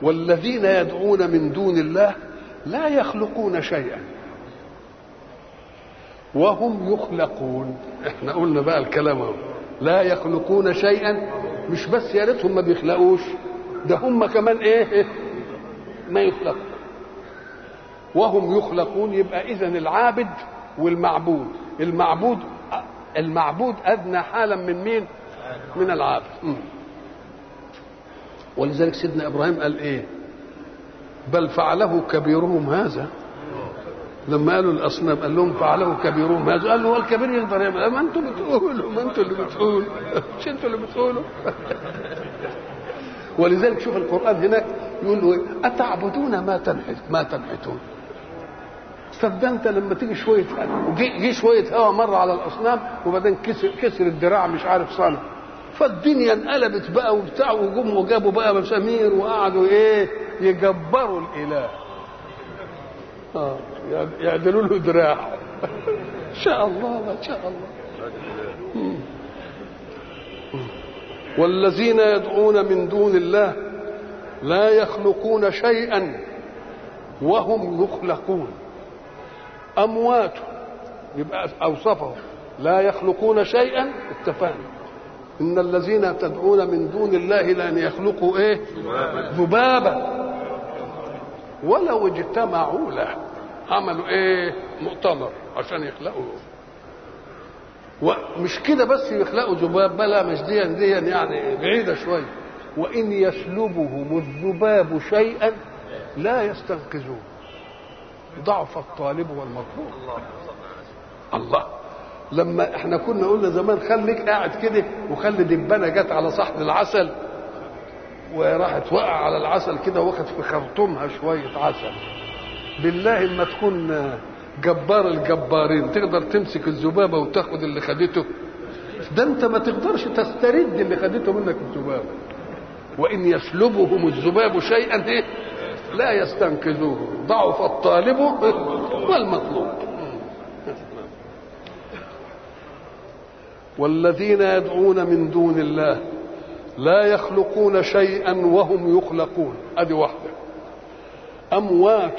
والذين يدعون من دون الله لا يخلقون شيئا وهم يخلقون احنا قلنا بقى الكلام اهو لا يخلقون شيئا مش بس يا ريتهم ما بيخلقوش ده هم كمان ايه ما يخلقوا وهم يخلقون يبقى اذا العابد والمعبود المعبود المعبود ادنى حالا من مين من العابد م. ولذلك سيدنا ابراهيم قال ايه بل فعله كبيرهم هذا لما قالوا الاصنام قال لهم فعله كبيرهم هذا قال له هو الكبير يقدر يعمل ما انتوا بتقولوا ما انتوا اللي بتقولوا مش انتوا اللي بتقولوا ولذلك شوف القران هناك يقول له اتعبدون ما تنحت ما تنحتون طب ده انت لما تيجي شويه جه شويه هوا مره على الاصنام وبعدين كسر كسر الدراع مش عارف صنع فالدنيا انقلبت بقى وبتاع وجم وجابوا بقى مسامير وقعدوا ايه يجبروا الاله اه يعدلوا له دراع ان شاء الله ما شاء الله والذين يدعون من دون الله لا يخلقون شيئا وهم يخلقون اموات يبقى اوصفهم لا يخلقون شيئا اتفقنا ان الذين تدعون من دون الله لن يخلقوا ايه ذبابا ولو اجتمعوا له عملوا ايه مؤتمر عشان يخلقوا ومش كده بس يخلقوا ذباب بلا مش دي دي يعني بعيده شويه وان يسلبهم الذباب شيئا لا يستنقذوه ضعف الطالب والمطلوب الله لما احنا كنا قلنا زمان خليك قاعد كده وخلي دبانه جت على صحن العسل وراحت وقع على العسل كده واخد في خرطومها شويه عسل بالله اما تكون جبار الجبارين تقدر تمسك الذبابه وتاخد اللي خدته ده انت ما تقدرش تسترد اللي خدته منك الذبابه وان يسلبهم الذباب شيئا ايه لا يستنقذوه ضعف الطالب والمطلوب والذين يدعون من دون الله لا يخلقون شيئا وهم يخلقون ادي واحده اموات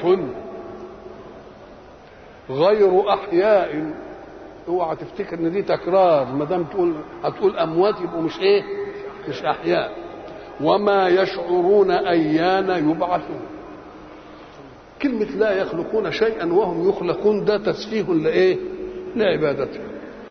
غير احياء اوعى تفتكر ان دي تكرار ما دام تقول هتقول اموات يبقوا مش ايه مش احياء وما يشعرون ايان يبعثون كلمة لا يخلقون شيئا وهم يخلقون ده تسفيه لإيه؟ لعبادته